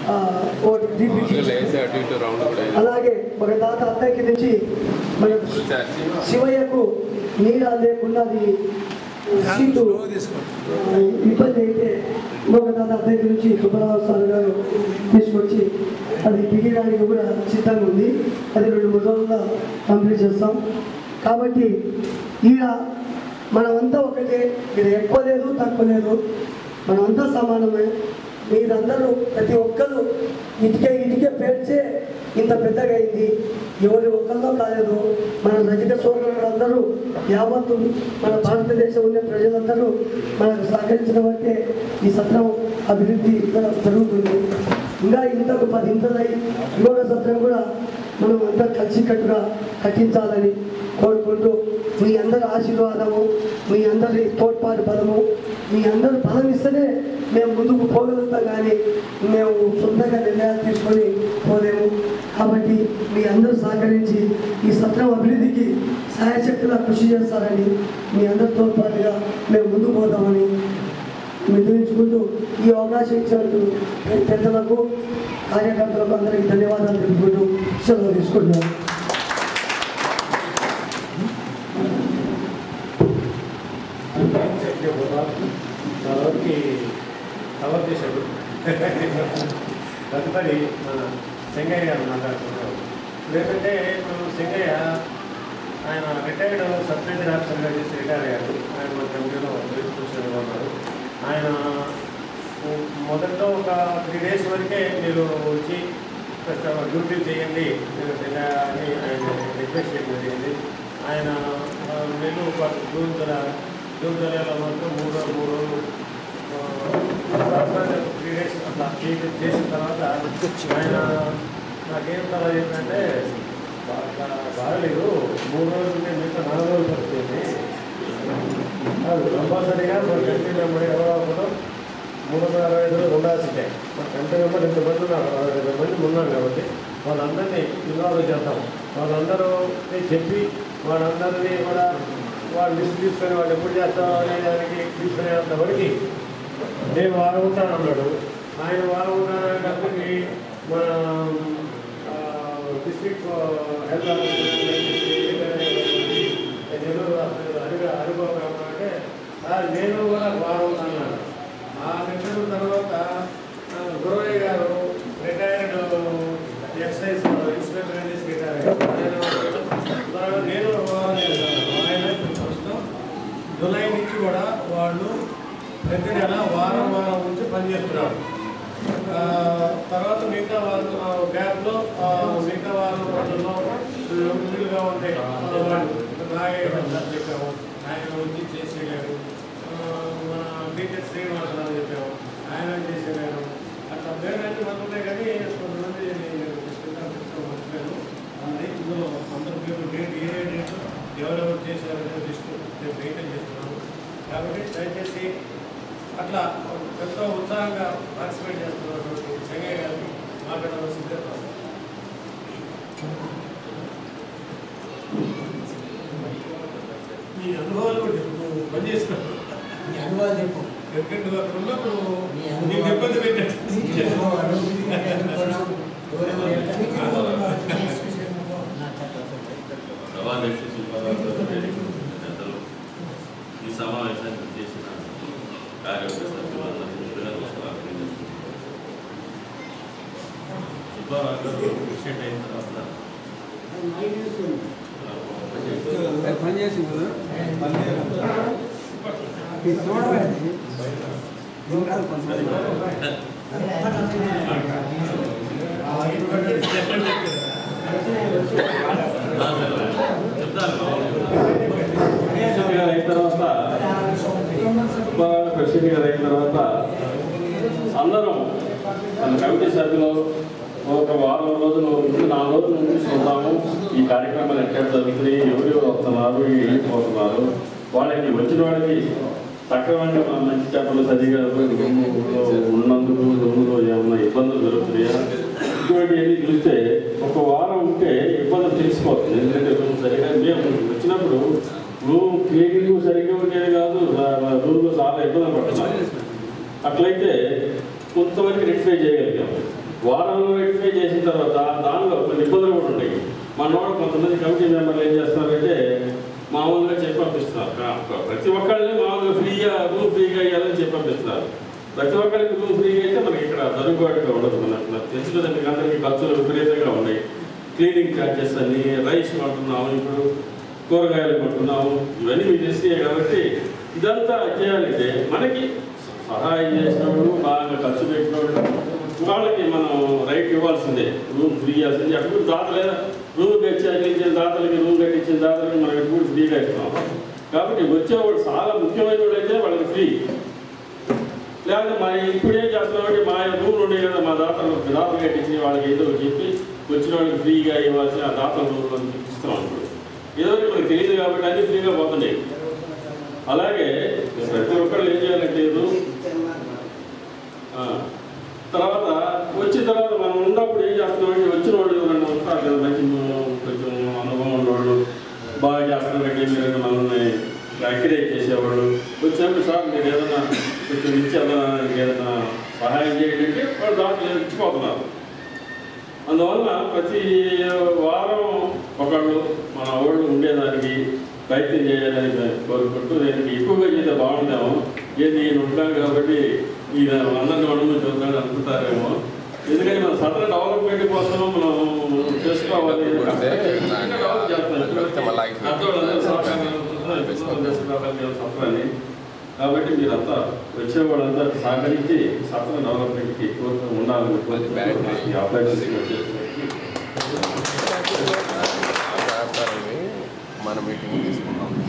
ఆ, ఒకటి తీపిచ్చి లేచి అటు ఇటు రౌండ్ కూడా వేయాలి. అలాగే ఒక తాత అద్దెకి నుంచి మన ఛార్జీ. శివయ్యకు నీడ లేకుండా అది సీటు ఆ, ఇబ్బంది అయితే ఇంకొక తాత అద్దెకి నుంచి సుబ్బరావు సార్ గారు తీసుకొచ్చి అది బిగియడానికి కూడా సిద్ధంగా ఉంది అది రెండు మూడు రోజుల్లో కంప్లీట్ చేస్తాం కాబట్టి ఈడ మనమంతా ఒకటే ఇక్కడ ఎక్కువ లేదు తక్కువ లేదు మనమంతా సమానమే మీరందరూ ప్రతి ఒక్కరు ఇటుకే ఇటుకే పేర్చే ఇంత పెద్దగా అయింది ఎవరి ఒక్కరితో కాలేదు మన రజక సోదరులందరూ యావత్తు మన భారతదేశం ఉన్న ప్రజలందరూ మనకు సహకరించిన బట్టే ఈ సత్రం అభివృద్ధి ఇక్కడ జరుగుతుంది ఇంకా ఇంతకు పది ఇంతలై ఇంకొక సత్రం కూడా మనం అంతా కలిసికట్టుగా కట్టించాలని కోరుకుంటూ మీ అందరి ఆశీర్వాదము మీ అందరి తోడ్పాటు బలము మీ అందరి బలం ఇస్తేనే మేము ముందుకు పోగలుగుతాం కానీ మేము సొంతంగా నిర్ణయాలు తీసుకొని పోలేము కాబట్టి మీ అందరూ సహకరించి ఈ సత్రం అభివృద్ధికి సహాయశక్తిగా కృషి చేస్తారని మీ అందరితో పాటుగా మేము ముందుకు పోతామని నిర్ణయించుకుంటూ ఈ అవకాశం ఇచ్చినట్టు పెద్దలకు కార్యకర్తలకు అందరికీ ధన్యవాదాలు తెలుపుకుంటూ సెలవు తీసుకుంటున్నాను చాలావరకు కవర్ చేశాడు తదుపరి మన సెంగయ్య గారు మాట్లాడుతున్నారు లేదంటే ఇప్పుడు సెంగయ్య ఆయన రిటైర్డ్ సబ్ రేంజర్ ఆఫీసర్గా చేసి రిటైర్ అయ్యారు ఆయన మన కంపెనీలో చూసేగా ఉన్నారు ఆయన మొదట్లో ఒక త్రీ డేస్ వరకే మీరు వచ్చి కాస్త డ్యూటీ చేయండి నేను సెంగయ్య అని ఆయన రిక్వెస్ట్ చేయడం జరిగింది ఆయన ఆ, నెలలు పాటు జూన్ ధర జూన్ ధరలో మాత్రం మూడు రోజులు మూడు రోజులు త్రీ డేస్ అట్లా చేసి చేసిన తర్వాత ఆయన నాకేం సలహా ఏంటంటే బాగా బాగలేదు మూడు రోజులు నేను మిగతా నాలుగు రోజులు పడుతుంది అది కంపల్సరీగా మన కంట్రీ మెంబర్ ఎవరో ఒకరు మూడు వందల అరవై ఐదు రోజులు ఉండాల్సిందే మన కంట్రీ మెంబర్ ఇంతమంది ఉన్నారు అరవై ఐదు మంది ఉన్నాం కాబట్టి వాళ్ళందరినీ ఇన్వాల్వ్ చేద్దాం వాళ్ళందరూ చెప్పి వాళ్ళందరినీ కూడా వాళ్ళు లిస్ట్ తీసుకొని వాళ్ళు ఎప్పుడు చేస్తాం అనే దానికి తీసుకునేంత వరకు నేను వారం ఉంటాను అన్నాడు ఆయన వారం ఉంటానప్పటికి మన డిస్ట్రిక్ట్ హెల్త్ అడిగా అనుభవం అంటే సార్ నేను కూడా వారం అన్నాను ఆ నిమిషం తర్వాత ఆ, Guravayya garu retired excise inspector అని రిటైర్ అయ్యారు ఆయన నేను వారం చేశాను ఆయన ప్రస్తుతం జూలై నుంచి కూడా వాళ్ళు ప్రతి నెల వారం వారం నుంచి పనిచేస్తున్నారు ఆ, తర్వాత మిగతా వాళ్ళు గ్యాప్లో మిగతా వాళ్ళ రోజుల్లో మిగులుగా ఉంటాయి నాగేశ్వర సార్ చెప్పాము ఆయన వచ్చి చేసేయలేరు మన టీచర్ శ్రీనివాసరావు చెప్పాము ఆయన చేసేయలేరు అట్లా పేర్లన్నీ మనకున్నాయి కానీ కొంతమంది మర్చిపోయాను అది ఇందులో అందరి పేరు డేట్ ఏ డేట్ ఎవరెవరు చేశారనే లిస్ట్ నేను మెయింటైన్ చేస్తున్నాను కాబట్టి దయచేసి అట్లా ఎంతో ఉత్సాహంగా పార్టిసిపేట్ చేస్తున్నటువంటి సంగయ్య గారిని మాట్లాడవలసిందే మీ అనుభవాలు కూడా చెప్పు. నువ్వు పని చేస్తున్నావు మీ అనుభవాలు చెప్పు ఎందుకంటే నువ్వు అక్కడ ఉన్నప్పుడు మీ నీకు ఇబ్బంది పెట్టట్టు అనుభవాలు ఎవరెవరు ఎక్కడికి సభాధ్యక్షుడు సుబ్బారావు గారు వేదిక పెద్దలు ఈ సమావేశానికి చేసిన కార్యవర్గ సభ్యులందరికీ ముందుగా నమస్కారాలు తెలియజేస్తున్నాను. సుబ్బారావు గారు విషయం అయిన తర్వాత పనిచేసి ప్రెసిడెంట్ గారు అయిన తర్వాత సుబ్బారావు ప్రెసిడెంట్ గారు అయిన తర్వాత అందరం మన కమిటీ సభ్యులు ఒక వారం రోజులు ముందు నాలుగు రోజుల నుంచి చూద్దాము ఈ కార్యక్రమాలు ఎక్కడ జరుగుతున్నాయి ఎవరు వస్తున్నారు ఏం పోతున్నారు వాళ్ళకి వచ్చిన వాళ్ళకి సక్రమంగా మన మంచి చేపలు సరిగా రూములో ఉన్నందుకు రూములో ఏమన్నా ఇబ్బందులు జరుగుతున్నాయా ఇటువంటివన్నీ చూస్తే ఒక వారం ఉంటే ఇబ్బందులు తెలిసిపోతుంది ఎందుకంటే రూమ్ సరిగా మేము వచ్చినప్పుడు రూమ్ క్లీనింగ్ సరిగ్గా ఉండేది కాదు రూమ్లో చాలా ఇబ్బంది పడుతున్నాం అట్లయితే కొంతవరకు రెక్టిఫై చేయగలిగాం వారంలో రెక్టిఫై చేసిన తర్వాత దానిలో కొన్ని ఇబ్బందులు కూడా ఉంటాయి మన వాళ్ళు కొంతమంది కమిటీ మెంబర్లు ఏం చేస్తున్నారంటే మామూలుగా చెప్పి పంపిస్తున్నారు కా- ప్రతి ఒక్కళ్ళని మామూలుగా ఫ్రీగా రూమ్ ఫ్రీగా ఇవ్వాలని చెప్పి పంపిస్తున్నారు ప్రతి ఒక్కరికి రూమ్ ఫ్రీగా అయితే మనకి ఇక్కడ దొరుకుబాటుగా ఉండదు మనకు నాకు తెలుసు కదా మీకు అందరికీ ఖర్చులు విపరీతంగా ఉన్నాయి క్లీనింగ్ ఛార్జెస్ అన్ని రైస్ కొంటున్నాము ఇప్పుడు కూరగాయలు కొంటున్నాము ఇవన్నీ మీకు తెలిసినాయి కాబట్టి ఇదంతా చేయాలంటే మనకి సహాయం చేసినప్పుడు బాగా ఖర్చు పెట్టినప్పుడు వాళ్ళకి మనం రైట్ ఇవ్వాల్సిందే రూమ్ ఫ్రీ ఇవ్వాల్సిందే అప్పుడు దాతలే రూమ్ కట్టించిన దాతలకి రూమ్ కట్టించిన దాతలకి మనం ఎప్పుడు ఫ్రీగా ఇస్తాం కాబట్టి వచ్చేవాళ్ళు చాలా ముఖ్యమైన వాళ్ళు అయితే వాళ్ళకి ఫ్రీ లేకపోతే మా ఇప్పుడు ఏం చేస్తున్నామంటే మా రూమ్లు ఉన్నాయి కదా మా దాతలు దాతలు కట్టించి వాళ్ళకి ఏదో ఒకటి చెప్పి వచ్చిన వాళ్ళకి ఫ్రీగా ఇవ్వాల్సిన ఆ దాతల రూమ్లో ఇస్తున్నాం ఇప్పుడు ఏదో ఒకటి మనకు తెలియదు కాబట్టి అన్ని ఫ్రీగా పోతున్నాయి అలాగే ప్రతి ఒక్కళ్ళు ఏం చేయాలంటే రూమ్ ఆ, తర్వాత వచ్చిన తర్వాత మనం ఉన్నప్పుడు ఏం చేస్తున్నామంటే వచ్చిన వాళ్ళు ఎవరైనా ఉంటారు కదా మంచి కొంచెం అనుభవం ఉన్నవాళ్ళు బాగా చేస్తున్నారంటే మీరు మనల్ని ఎంకరేజ్ చేసేవాళ్ళు వచ్చినప్పుడు సార్ మీరు ఏదైనా కొంచెం ఇచ్చేదా ఏదైనా సహాయం చేయండి అంటే వాళ్ళు దాంట్లో ఇచ్చిపోతున్నారు అందువల్ల ప్రతి వారం ఒకళ్ళు మన ఊళ్ళు ఉండేదానికి ప్రయత్నం చేయాలని కోరుకుంటూ నేను ఎక్కువగా చేస్తే బాగుండేమో ఏది నేను ఉంటాను కాబట్టి ఈయన అందరిని ఉండమని చూద్దామని అనుకుంటారేమో ఎందుకంటే మన సదన డెవలప్మెంట్ కోసం మనం చేసుకోవాలి డెవలప్ చేస్తాం పెద్దవాళ్ళందరూ సహకారం చేసుకోవాలి సత్రాన్ని కాబట్టి మీరంతా వచ్చేవాళ్ళంతా సహకరించి సత్ర డెవలప్మెంట్కి కోరుతూ ఉండాలని కోరుతూ ఈ అవకాశం వచ్చేసరికి మన మీటింగ్ తీసుకున్నాం